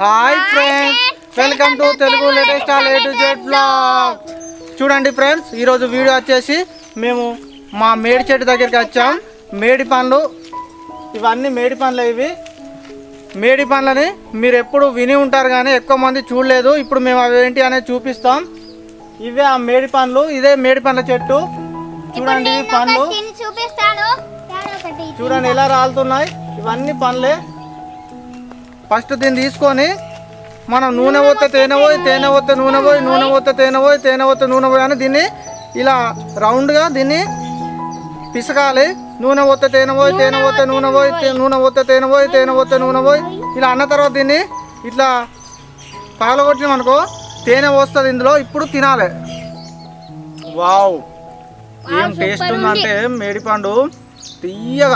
hi friends welcome to Telugu latest all A to Z blog చూడండి friends ఈరోజు video వచ్చేసి మేము మా మేడి చెట్టు దగ్గరికి వచ్చాం మేడి పండ్లు ఇవన్నీ మేడి పండ్లు ఇవి మేడి పండ్లని మీరు ఎప్పుడు విని ఉంటారు కానీ ఎక్కువ మంది చూడలేదు ఇప్పుడు మేము అవి ఏంటి అనేది చూపిస్తాం ఇవే ఆ మేడి పండ్లు ఇదే మేడి పండ్ల చెట్టు చూడండి ఈ పండ్లు తిని చూపిస్తాను తేడా ఒకటి చూడండి ఎలా రాలుతున్నాయి ఇవన్నీ పనులే ఫస్ట్ దీన్ని తీసుకొని మనం నూనె పోతే తేనె పోయి తేనె పోతే నూనె పోయి నూనె పోతే తేనె పోయి తేనె పోతే నూనె పోయి అని దీన్ని ఇలా రౌండ్గా దీన్ని పిసకాలి నూనె పోతే తేనె పోయి తేనె పోతే నూనె పోయి తే- నూనె పోతే తేనె పోయి తేనె పోతే నూనె పోయి ఇలా అన్న తర్వాత దీన్ని ఇట్లా పగలగొట్టినాం అనుకో తేనె పోస్తుంది ఇందులో ఇప్పుడు తినాలి వావ్ ఏం టేస్ట్ ఉందంటే మేడిపండు తీయగా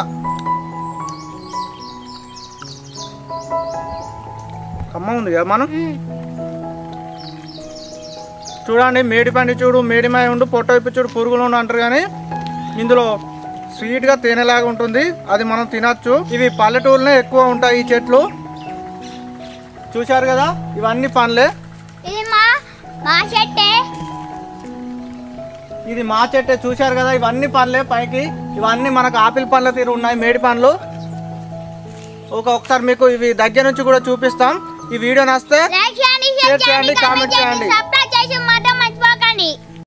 కమ్మ ఉంది కదా మనం చూడండి మేడిపండు చూడు మేడిమాయ ఉండు పొట్ట వైపు చూడు పురుగులు ఉండు అంటారు కానీ ఇందులో స్వీట్గా తేనెలాగా ఉంటుంది అది మనం తినచ్చు ఇవి పల్లెటూరులోనే ఎక్కువ ఉంటాయి ఈ చెట్లు చూశారు కదా ఇవన్నీ పండ్లే ఇది మా మా చెట్టే ఇది మా చెట్టే చూశారు కదా ఇవన్నీ పండ్లే పైకి ఇవన్నీ మనకు ఆపిల్ పండ్ల తీరు ఉన్నాయి మేడి పండ్లు ఒక ఒకసారి మీకు ఇవి దగ్గర నుంచి కూడా చూపిస్తాం ఈ వీడియో నస్తే లైక్ చేయండి షేర్ చేయండి కామెంట్ చేయండి సబ్స్క్రైబ్